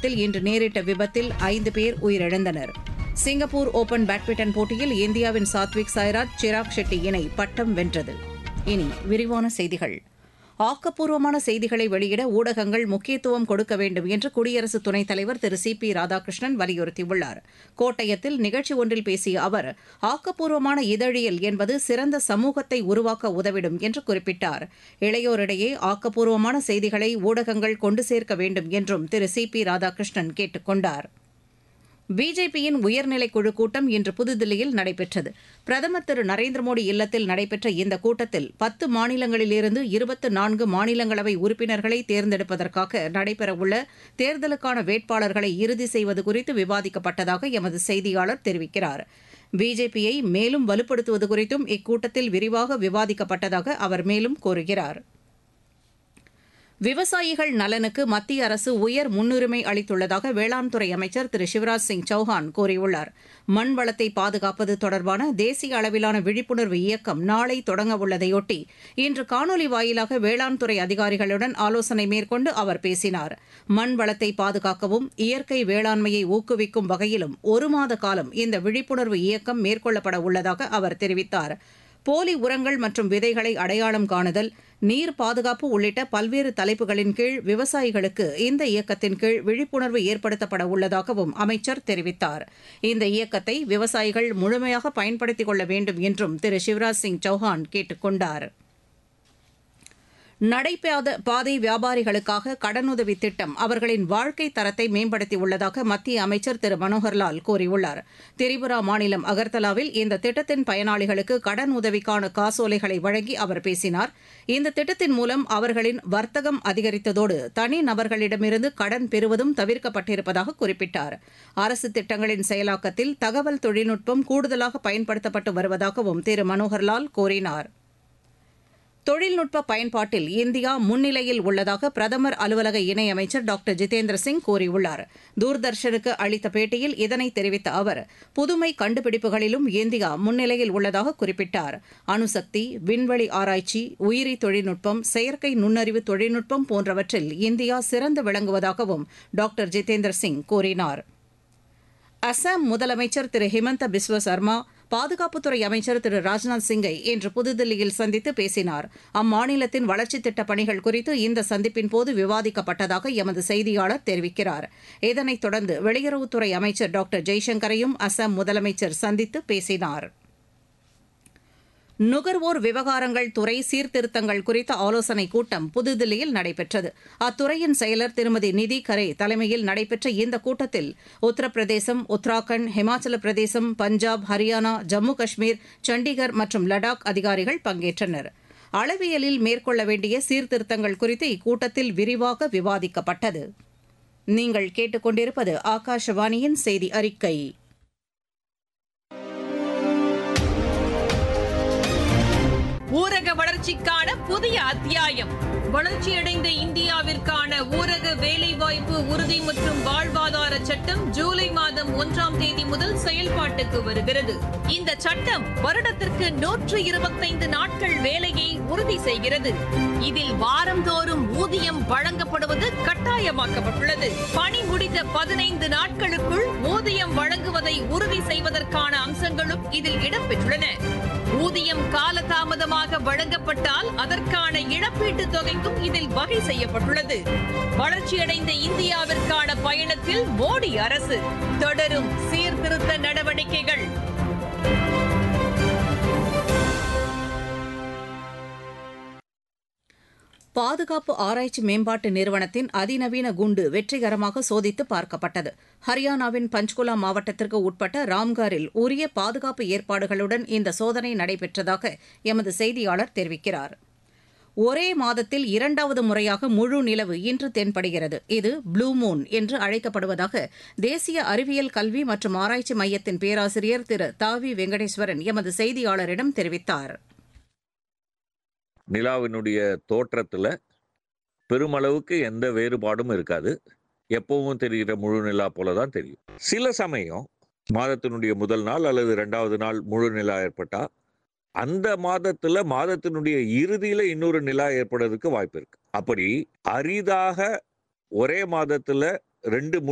மாநிலத்தில் இன்று நேரிட்ட விபத்தில் ஐந்து பேர் உயிரிழந்தனர் சிங்கப்பூர் ஓபன் பேட்மிண்டன் போட்டியில் இந்தியாவின் சாத்விக் சாய்ராஜ் சிராக் ஷெட்டி இணை பட்டம் வென்றது இனி விரிவான செய்திகள் ஆக்கப்பூர்வமான செய்திகளை வெளியிட ஊடகங்கள் முக்கியத்துவம் கொடுக்க வேண்டும் என்று குடியரசு துணைத் தலைவர் திரு சி பி ராதாகிருஷ்ணன் வலியுறுத்தியுள்ளார் கோட்டயத்தில் நிகழ்ச்சி ஒன்றில் பேசிய அவர் ஆக்கப்பூர்வமான இதழியல் என்பது சிறந்த சமூகத்தை உருவாக்க உதவிடும் என்று குறிப்பிட்டார் இளையோரிடையே ஆக்கப்பூர்வமான செய்திகளை ஊடகங்கள் கொண்டு சேர்க்க வேண்டும் என்றும் திரு சி பி ராதாகிருஷ்ணன் கேட்டுக் கொண்டார் பிஜேபியின் உயர்நிலைக் குழு கூட்டம் இன்று புதுதில்லியில் நடைபெற்றது பிரதமர் திரு நரேந்திர மோடி இல்லத்தில் நடைபெற்ற இந்த கூட்டத்தில் பத்து மாநிலங்களிலிருந்து இருபத்து நான்கு மாநிலங்களவை உறுப்பினர்களை தேர்ந்தெடுப்பதற்காக நடைபெறவுள்ள தேர்தலுக்கான வேட்பாளர்களை இறுதி செய்வது குறித்து விவாதிக்கப்பட்டதாக எமது செய்தியாளர் தெரிவிக்கிறார் பிஜேபியை மேலும் வலுப்படுத்துவது குறித்தும் இக்கூட்டத்தில் விரிவாக விவாதிக்கப்பட்டதாக அவர் மேலும் கூறுகிறார் விவசாயிகள் நலனுக்கு மத்திய அரசு உயர் முன்னுரிமை அளித்துள்ளதாக வேளாண் துறை அமைச்சர் திரு சிவராஜ் சிங் சௌஹான் கூறியுள்ளார் மண் வளத்தை பாதுகாப்பது தொடர்பான தேசிய அளவிலான விழிப்புணர்வு இயக்கம் நாளை தொடங்கவுள்ளதையொட்டி இன்று காணொலி வாயிலாக வேளாண் துறை அதிகாரிகளுடன் ஆலோசனை மேற்கொண்டு அவர் பேசினார் மண் வளத்தை பாதுகாக்கவும் இயற்கை வேளாண்மையை ஊக்குவிக்கும் வகையிலும் ஒரு மாத காலம் இந்த விழிப்புணர்வு இயக்கம் மேற்கொள்ளப்பட உள்ளதாக அவர் தெரிவித்தார் போலி உரங்கள் மற்றும் விதைகளை அடையாளம் காணுதல் நீர் பாதுகாப்பு உள்ளிட்ட பல்வேறு தலைப்புகளின் கீழ் விவசாயிகளுக்கு இந்த இயக்கத்தின் கீழ் விழிப்புணர்வு ஏற்படுத்தப்பட உள்ளதாகவும் அமைச்சர் தெரிவித்தார் இந்த இயக்கத்தை விவசாயிகள் முழுமையாக பயன்படுத்திக் கொள்ள வேண்டும் என்றும் திரு சிவராஜ் சிங் சௌஹான் கேட்டுக் கொண்டார் நடைபாத பாதை வியாபாரிகளுக்காக கடனுதவி திட்டம் அவர்களின் வாழ்க்கை தரத்தை மேம்படுத்தியுள்ளதாக மத்திய அமைச்சர் திரு மனோகர்லால் கூறியுள்ளார் திரிபுரா மாநிலம் அகர்தலாவில் இந்த திட்டத்தின் பயனாளிகளுக்கு கடன் உதவிக்கான காசோலைகளை வழங்கி அவர் பேசினார் இந்த திட்டத்தின் மூலம் அவர்களின் வர்த்தகம் அதிகரித்ததோடு தனி நபர்களிடமிருந்து கடன் பெறுவதும் தவிர்க்கப்பட்டிருப்பதாக குறிப்பிட்டார் அரசு திட்டங்களின் செயலாக்கத்தில் தகவல் தொழில்நுட்பம் கூடுதலாக பயன்படுத்தப்பட்டு வருவதாகவும் திரு மனோகர்லால் கூறினார் தொழில்நுட்ப பயன்பாட்டில் இந்தியா முன்னிலையில் உள்ளதாக பிரதமர் அலுவலக இணையமைச்சர் டாக்டர் ஜிதேந்திர சிங் கூறியுள்ளார் தூர்தர்ஷனுக்கு அளித்த பேட்டியில் இதனை தெரிவித்த அவர் புதுமை கண்டுபிடிப்புகளிலும் இந்தியா முன்னிலையில் உள்ளதாக குறிப்பிட்டார் அணுசக்தி விண்வெளி ஆராய்ச்சி உயிரி தொழில்நுட்பம் செயற்கை நுண்ணறிவு தொழில்நுட்பம் போன்றவற்றில் இந்தியா சிறந்து விளங்குவதாகவும் டாக்டர் ஜிதேந்திர சிங் கூறினார் அசாம் முதலமைச்சர் திரு ஹிமந்த பிஸ்வ சர்மா பாதுகாப்புத்துறை அமைச்சர் திரு ராஜ்நாத் சிங்கை இன்று புதுதில்லியில் சந்தித்து பேசினார் அம்மாநிலத்தின் வளர்ச்சித் திட்டப் பணிகள் குறித்து இந்த சந்திப்பின் போது விவாதிக்கப்பட்டதாக எமது செய்தியாளர் தெரிவிக்கிறார் இதனைத் தொடர்ந்து வெளியுறவுத்துறை அமைச்சர் டாக்டர் ஜெய்சங்கரையும் அசாம் முதலமைச்சர் சந்தித்து பேசினார் நுகர்வோர் விவகாரங்கள் துறை சீர்திருத்தங்கள் குறித்த ஆலோசனைக் கூட்டம் புதுதில்லியில் நடைபெற்றது அத்துறையின் செயலர் திருமதி நிதி கரே தலைமையில் நடைபெற்ற இந்த கூட்டத்தில் உத்தரப்பிரதேசம் உத்தராகண்ட் ஹிமாச்சல பிரதேசம் பஞ்சாப் ஹரியானா ஜம்மு காஷ்மீர் சண்டிகர் மற்றும் லடாக் அதிகாரிகள் பங்கேற்றனர் அளவியலில் மேற்கொள்ள வேண்டிய சீர்திருத்தங்கள் குறித்து இக்கூட்டத்தில் விரிவாக விவாதிக்கப்பட்டது நீங்கள் கேட்டுக்கொண்டிருப்பது ஆகாஷவாணியின் செய்தி அறிக்கை ஊரக வளர்ச்சிக்கான புதிய அத்தியாயம் வளர்ச்சியடைந்த இந்தியாவிற்கான ஊரக வேலைவாய்ப்பு உறுதி மற்றும் வாழ்வாதார சட்டம் ஜூலை மாதம் ஒன்றாம் தேதி முதல் செயல்பாட்டுக்கு வருகிறது இந்த சட்டம் வருடத்திற்கு நூற்று இருபத்தைந்து நாட்கள் வேலையை உறுதி செய்கிறது இதில் வாரந்தோறும் ஊதியம் வழங்கப்படுவது கட்டாயமாக்கப்பட்டுள்ளது பணி முடிந்த பதினைந்து நாட்களுக்குள் ஊதியம் வழங்குவதை உறுதி செய்வதற்கான அம்சங்களும் இதில் இடம்பெற்றுள்ளன ஊதியம் காலதாமதமாக வழங்கப்பட்டால் அதற்கான இழப்பீட்டுத் தொகைக்கும் இதில் வகை செய்யப்பட்டுள்ளது வளர்ச்சியடைந்த இந்தியாவிற்கான பயணத்தில் மோடி அரசு தொடரும் சீர்திருத்த நடவடிக்கைகள் பாதுகாப்பு ஆராய்ச்சி மேம்பாட்டு நிறுவனத்தின் அதிநவீன குண்டு வெற்றிகரமாக சோதித்து பார்க்கப்பட்டது ஹரியானாவின் பஞ்ச்குலா மாவட்டத்திற்கு உட்பட்ட ராம்காரில் உரிய பாதுகாப்பு ஏற்பாடுகளுடன் இந்த சோதனை நடைபெற்றதாக எமது செய்தியாளர் தெரிவிக்கிறார் ஒரே மாதத்தில் இரண்டாவது முறையாக முழு நிலவு இன்று தென்படுகிறது இது ப்ளூ மூன் என்று அழைக்கப்படுவதாக தேசிய அறிவியல் கல்வி மற்றும் ஆராய்ச்சி மையத்தின் பேராசிரியர் திரு தாவி வெங்கடேஸ்வரன் எமது செய்தியாளரிடம் தெரிவித்தார் நிலாவினுடைய தோற்றத்தில் பெருமளவுக்கு எந்த வேறுபாடும் இருக்காது எப்பவும் தெரிகிற முழு நிலா போல தான் தெரியும் சில சமயம் மாதத்தினுடைய முதல் நாள் அல்லது ரெண்டாவது நாள் முழு நிலா ஏற்பட்டா அந்த மாதத்துல மாதத்தினுடைய இறுதியில இன்னொரு நிலா ஏற்படுறதுக்கு வாய்ப்பு இருக்கு அப்படி அரிதாக ஒரே மாதத்துல ரெண்டு